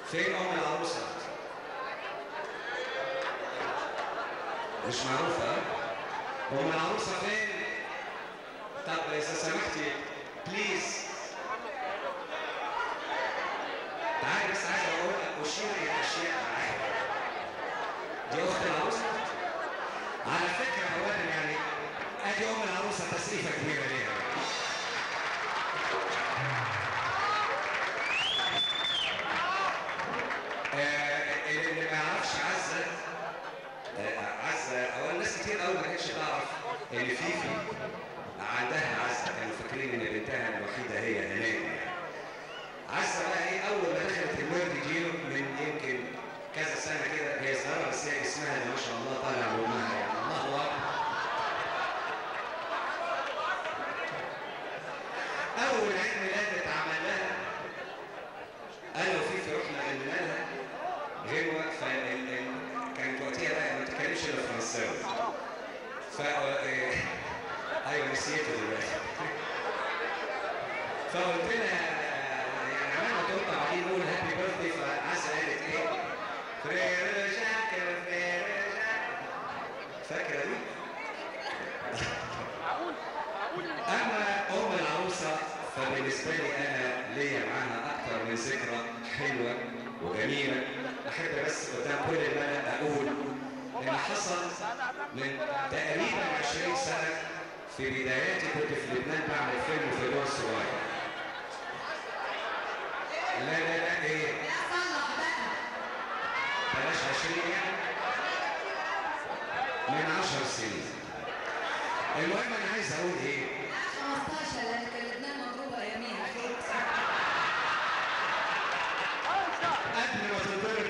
فين ام العروسه مش معروفه ها؟ ام العروسه فين طب اذا سمحتي بليز تعالي بس عايز اقول اشير الى اشياء معايا دي اخت العروسه على فكره اولا يعني ادي ام العروسه تسقيفه كبيره ليها آه، اللي اللي ما يعرفش عزه آه، عزه اولا ناس كتير قوي ما كانتش تعرف ان فيفي عندها عزه كانوا فاكرين ان بنتها الوحيده هي هناك يعني عزه بقى ايه اول ما دخلت الورد جيله من يمكن كذا سنه كده هي صغيره بس هي اسمها اللي ما شاء الله طالع لامها يعني الله اكبر اول عيد ميلاد اتعمل لها انا وفيفي رحنا غنينا لها غنوه ف كانت وقتها بقى ما بتتكلمش الا فرنساوي ف ايوه نسيته دلوقتي فقلت لها يعني عملنا تورته بعدين نقول هابي بيرثدي فعزه قالت ايه؟ فرير جاك فرير جاك فاكره دي؟ اما ام العروسه فبالنسبه لي انا ليا معاها اكتر من ذكرى حلوه وجميله احب بس قدام كل البلد اقول ان حصل من تقريبا 20 سنه في بداياتي كنت في لبنان بعمل فيلم في دور صغير لا لا لا ايه بلاش 20 يعني من 10 سنين المهم انا عايز اقول ايه 15 لان كان لبنان مضروبه اياميها قبل ما تتضرب